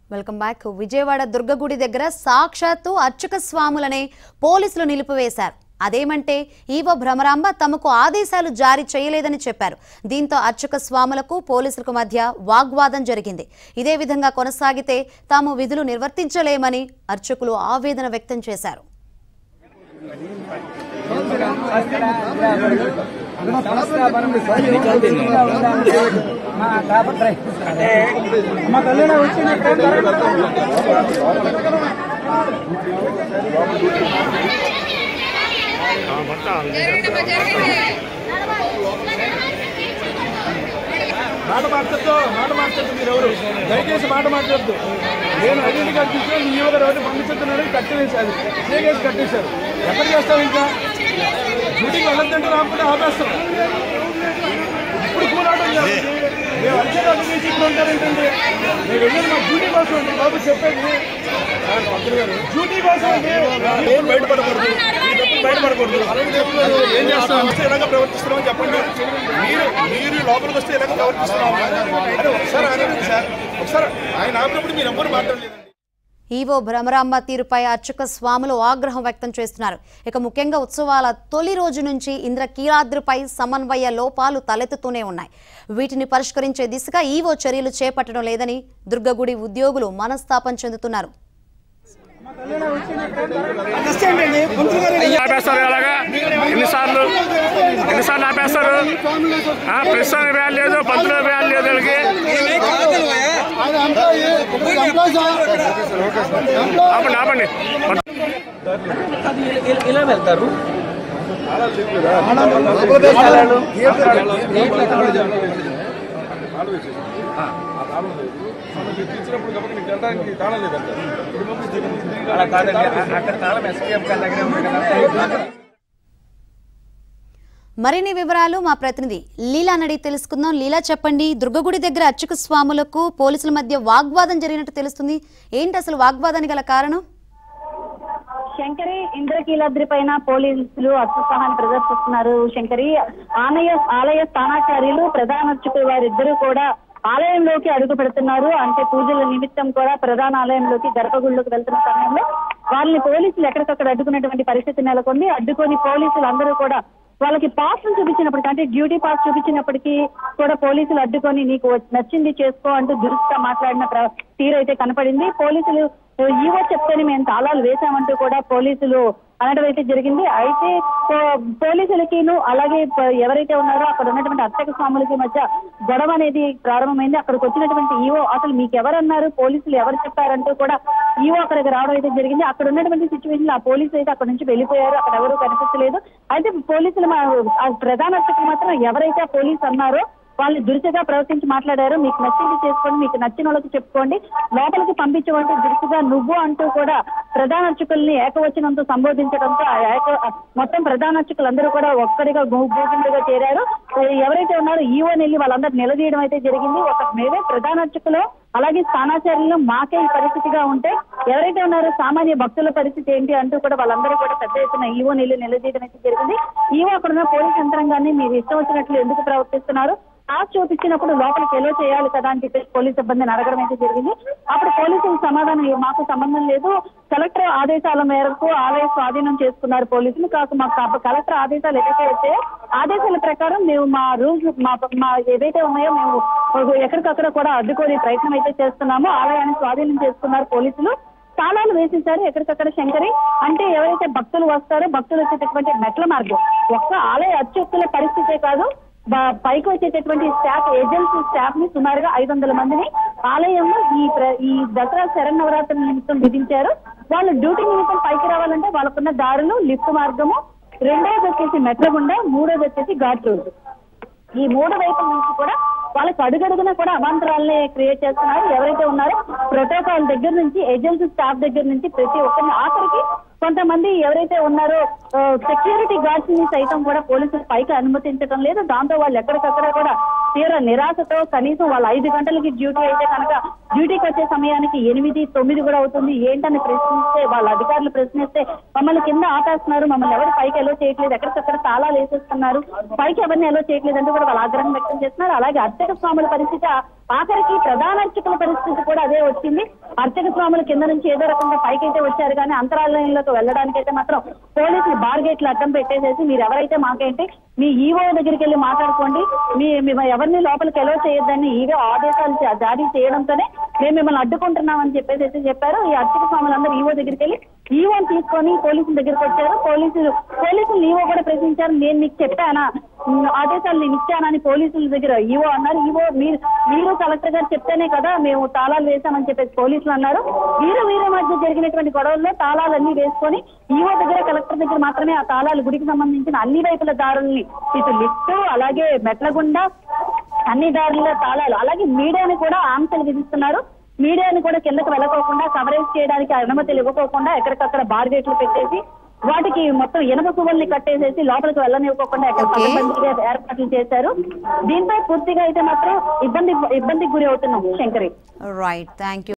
Welcome back Vijayawada దుర్గగుడి దగ్గర సాక్షాత్తు అర్చక స్వాములనే పోలీసులు నిలిపివేశారు అదేమంటే ఈవో భ్రమరాంబ తమకు ఆదేశాలు జారీ చేయలేదని చెప్పారు దీంతో అర్చక స్వాములకు పోలీసులకు మధ్య వాగ్వాదం జరిగింది ఇదే విధంగా కొనసాగితే తాము విధులు నిర్వర్తించలేమని అర్చకులు ఆవేదన వ్యక్తం చేశారు మాట మార్చొద్దు మాట మార్చొద్దు మీరు ఎవరు దయచేసి మాట మార్చొద్దు నేను ఐడెంటి కార్డు తీసుకుని మీ యువత ఎవరు పంపించుతున్నాడు కట్టేసారు కేసు కట్టేశారు ఎక్కడ చేస్తాం ఇంకా డ్యూటీకి వెళ్ళొద్దంటే రాకపోతే ఆపేస్తాం ఇప్పుడు కూలాటం చేయాలి. మేము వచ్చే అడ్డు తీసి ఇప్పుడు ఉంటారు ఏంటండి మేము వెళ్ళేది మా డ్యూటీ కోసం అండి బాబు చెప్పేది సార్, మంత్రి గారు, డ్యూటీ కోసం అండి ఏం బయటపడకూడదు ఈ తప్పులు బయటపడకూడదు అలాగే చెప్తున్నారు ఏం చేస్తాం వస్తే ఇలాగ ప్రవర్తిస్తున్నామని చెప్పండి మీరు మీరు లోపలికి వస్తే ఇలాగ ప్రవర్తిస్తున్నాము అంటే ఒకసారి అనండి సార్ ఒకసారి ఆయన ఆపినప్పుడు మీరు ఎవ్వరు మాట్లాడలేదండి ఈవో భ్రమరాంబ తీరుపై అర్చక స్వాములు ఆగ్రహం వ్యక్తం చేస్తున్నారు ఇక ముఖ్యంగా ఉత్సవాల తొలి రోజు నుంచి ఇంద్రకీలాద్రిపై సమన్వయ లోపాలు తలెత్తుతూనే ఉన్నాయి వీటిని పరిష్కరించే దిశగా ఈవో చర్యలు చేపట్టడం లేదని దుర్గగుడి ఉద్యోగులు మనస్తాపం చెందుతున్నారు ఆపేస్తారు అలాగా ఎన్నిసార్లు ఎన్నిసార్లు ఆపేస్తారు ఆ, ప్రస్తుతానికి వేయాలి లేదు పంతులు వేయాలి లేదు వీళ్ళకి ఆపండి ఆపండి ఇలా వెళ్తారు ఇచ్చినప్పుడు కాబట్టి మీకు వెళ్ళడానికి తాళం లేదంట అలా కాదండి అ- అక్కడ తాళం ఎస్కేఎం గారి దగ్గర ఉంది కదా మరిన్ని వివరాలు మా ప్రతినిధి లీలా నడి తెలుసుకుందాం లీలా చెప్పండి దుర్గగుడి దగ్గర అర్చక స్వాములకు పోలీసుల మధ్య వాగ్వాదం జరిగినట్టు తెలుస్తుంది ఏంటి అసలు వాగ్వాదానికి గల కారణం శంకరి ఇంద్రకీలాద్రి పైన పోలీసులు అత్యుత్సాహాన్ని ప్రదర్శిస్తున్నారు శంకరి ఆలయ ఆలయ స్థానాచార్యులు ప్రధాన అర్చకులు వారిద్దరూ కూడా ఆలయంలోకి అడుగు పెడుతున్నారు అంటే పూజల నిమిత్తం కూడా ప్రధాన ఆలయంలోకి గర్భగుడిలోకి వెళ్తున్న సమయంలో వాళ్ళని పోలీసులు ఎక్కడికక్కడ అడ్డుకున్నటువంటి పరిస్థితి నెలకొంది అడ్డుకొని పోలీసులు అందరూ కూడా వాళ్ళకి పాస్ చూపించినప్పటికీ అంటే డ్యూటీ పాస్ చూపించినప్పటికీ కూడా పోలీసులు అడ్డుకొని నీకు వచ్చి- నచ్చింది చేసుకో అంటూ దురుసుగా మాట్లాడిన ప్ర- తీరు అయితే కనపడింది పోలీసులు ఈవో చెప్తేనే మేము తాళాలు వేశామంటూ కూడా పోలీసులు అనడం అయితే జరిగింది అయితే పో- పోలీసులకిను అలాగే ప- ఎవరైతే ఉన్నారో అక్కడ ఉన్నటువంటి అర్చక స్వాములకి మధ్య గొడవ అనేది ప్రారంభమైంది అక్కడికి వచ్చినటువంటి ఈవో అసలు మీకు ఎవరన్నారు పోలీసులు ఎవరు చెప్పారంటూ కూడా ఈవో అక్కడికి రావడం అయితే జరిగింది అక్కడ ఉన్నటువంటి సిచ్యువేషన్ ఆ పోలీసులు అయితే అక్కడ నుంచి వెళ్ళిపోయారు అక్కడ ఎవరు కనిపించలేదు అయితే పోలీసులు మా- ఆ ప్రధాన అర్చకులు మాత్రం ఎవరైతే ఆ పోలీసు అన్నారో వాళ్ళు దురుసుగా ప్రవర్తించి మాట్లాడారు మీకు నచ్చింది చేసుకోండి మీకు నచ్చిన వాళ్ళకి చెప్పుకోండి లోపలికి పంపించమంటూ దురుసుగా నువ్వు అంటూ కూడా ప్రధాన అర్చకుల్ని ఏకవచనంతో సంబోధించడంతో ఆ ఏక మొత్తం ప్రధాన అర్చకులందరూ కూడా ఒక్కడిగా గూగుండుగా చేరారు ఎవరైతే ఉన్నారో ఈవో వెళ్ళి వాళ్ళందరూ నిలదీయడం అయితే జరిగింది ఒక మేమే ప్రధాన అర్చకులు అలాగే స్థానాచార్యులు మాకే ఈ పరిస్థితిగా ఉంటే ఎవరైతే ఉన్నారో సామాన్య భక్తుల పరిస్థితి ఏంటి అంటూ కూడా వాళ్ళందరూ కూడా పెద్ద ఎత్తున ఈవో నీళ్లు నిలదీయడం అయితే జరిగింది ఈవో అక్కడ ఉన్న పోలీస్ యంత్రాంగాన్ని మీరు ఇష్టం వచ్చినట్లు ఎందుకు ప్రవర్తిస్తున్నారు పాస్ చూపించినప్పుడు లోపలికి ఎలో చేయాలి కదా అని చెప్పేసి పోలీస్ సిబ్బందిని అడగడం అయితే జరిగింది అప్పుడు పోలీసులు సమాధానం "ఏ, మాకు సంబంధం లేదు కలెక్టర్ ఆదేశాల మేరకు ఆలయ స్వాధీనం చేసుకున్నారు పోలీసులు కాక మాకు కా- కలెక్టర్ ఆదేశాలు ఏదైతే వచ్చాయో ఆదేశాల ప్రకారం మేము మా రూల్స్ మా మా ఏవైతే ఉన్నాయో మేము ఎక్కడికక్కడ కూడా అడ్డుకోని ప్రయత్నం అయితే చేస్తున్నాము ఆలయాన్ని స్వాధీనం చేసుకున్నారు పోలీసులు తాళాలు వేసేసారు ఎక్కడికక్కడ శంకరి అంటే ఎవరైతే భక్తులు వస్తారో భక్తులు వచ్చేటటువంటి మెట్ల మార్గం ఒక్క ఆలయ అత్యుక్తుల పరిస్థితే కాదు బ- పైకి వచ్చేటటువంటి స్టాఫ్ ఏజెన్సీ స్టాఫ్ ని సుమారుగా ఐదు వందల మందిని ఆలయంలో ఈ ప్ర- ఈ దసరా శరన్నవరాత్రి నిమిత్తం విధించారు వాళ్ళు డ్యూటీ నిమిత్తం పైకి రావాలంటే వాళ్ళకున్న దారులు లిఫ్ట్ మార్గము రెండోది వచ్చేసి మెట్ల గుండా మూడోది వచ్చేసి ఘాట్ రోడ్డు ఈ మూడు వైపుల నుంచి కూడా వాళ్ళకి అడుగడుగునా కూడా అవాంతరాలనే క్రియేట్ చేస్తున్నారు ఎవరైతే ఉన్నారో ప్రోటోకాల్ దగ్గర నుంచి ఏజెన్సీ స్టాఫ్ దగ్గర నుంచి ప్రతి ఒక్కరిని ఆఖరికి కొంతమంది ఎవరైతే ఉన్నారో సెక్యూరిటీ గార్డ్స్ ని సైతం కూడా పోలీసులు పైకి అనుమతించడం లేదు దాంతో వాళ్ళు ఎక్కడికక్కడ కూడా తీవ్ర నిరాశతో కనీసం వాళ్ళ ఐదు గంటలకి డ్యూటీ అయితే కనుక డ్యూటీకి వచ్చే సమయానికి ఎనిమిది తొమ్మిది కూడా అవుతుంది ఏంటని ప్రశ్నిస్తే వాళ్ళ అధికారులు ప్రశ్నిస్తే మమ్మల్ని కింద ఆపేస్తున్నారు మమ్మల్ని ఎవరు పైకి ఎలో చేయట్లేదు ఎక్కడికక్కడ తాళాలు వేసేస్తున్నారు పైకి ఎవరిని ఎలో చేయట్లేదు అంటూ కూడా వాళ్ళ ఆగ్రహం వ్యక్తం చేస్తున్నారు అలాగే అర్చక స్వాముల పరిస్థితి ఆ- ఆఖరికి ప్రధాన అర్చకుల పరిస్థితి కూడా అదే వచ్చింది అర్చక స్వాములు కింద నుంచి ఏదో రకంగా పైకి అయితే వచ్చారు కానీ అంతరాలయంలోకి వెళ్ళడానికి అయితే మాత్రం పోలీసులు బార్ గేట్లు అడ్డం పెట్టేసేసి మీరు ఎవరైతే మాకేంటి మీ ఈవో దగ్గరికి వెళ్ళి మాట్లాడుకోండి మీ మేము ఎవరిని లోపలికి ఎలో చేయొద్దని ఈవో ఆదేశాలు జా- జారీ చేయడంతోనే మేము మిమ్మల్ని అడ్డుకుంటున్నామని చెప్పేసి అయితే చెప్పారు ఈ అర్చక స్వాములందరూ ఈవో దగ్గరికి వెళ్ళి ఈవోని తీసుకొని పోలీసుల దగ్గరికి వచ్చారు పోలీసులు పోలీసులు ఈవో కూడా ప్రశ్నించారు నేను నీకు చెప్పానా ఉమ్, ఆదేశాలు నేను ఇచ్చానని పోలీసుల దగ్గర ఈవో అన్నారు ఈవో మీరు మీరు కలెక్టర్ గారు చెప్తేనే కదా మేము తాళాలు వేశామని చెప్పేసి పోలీసులు అన్నారు వీరు వీరి మధ్య జరిగినటువంటి గొడవల్లో తాళాలన్నీ వేసుకొని ఈవో దగ్గర కలెక్టర్ దగ్గర మాత్రమే ఆ తాళాలు గుడికి సంబంధించిన అన్ని వైపుల దారుల్ని ఇటు లిఫ్ట్ అలాగే మెట్లగుండా అన్ని దారుల తాళాలు అలాగే మీడియాని కూడా ఆంక్షలు విధిస్తున్నారు మీడియాని కూడా కిందకు వెళ్ళకోకుండా కవరేజ్ చేయడానికి అనుమతులు ఇవ్వకోకుండా ఎక్కడికక్కడ బార్ గేట్లు పెట్టేసి వాటికి మొత్తం ఇనప పువ్వుల్ని కట్టేసేసి లోపలికి వెళ్ళనివ్వకుండా ఎక్కడ Okay. పకడ్బందీగా ఏర్పాట్లు చేశారు దీనిపై పూర్తిగా అయితే మాత్రం ఇబ్బంది ఇబ్బందికి గురి అవుతున్నాం శంకరి రైట్ థ్యాంక్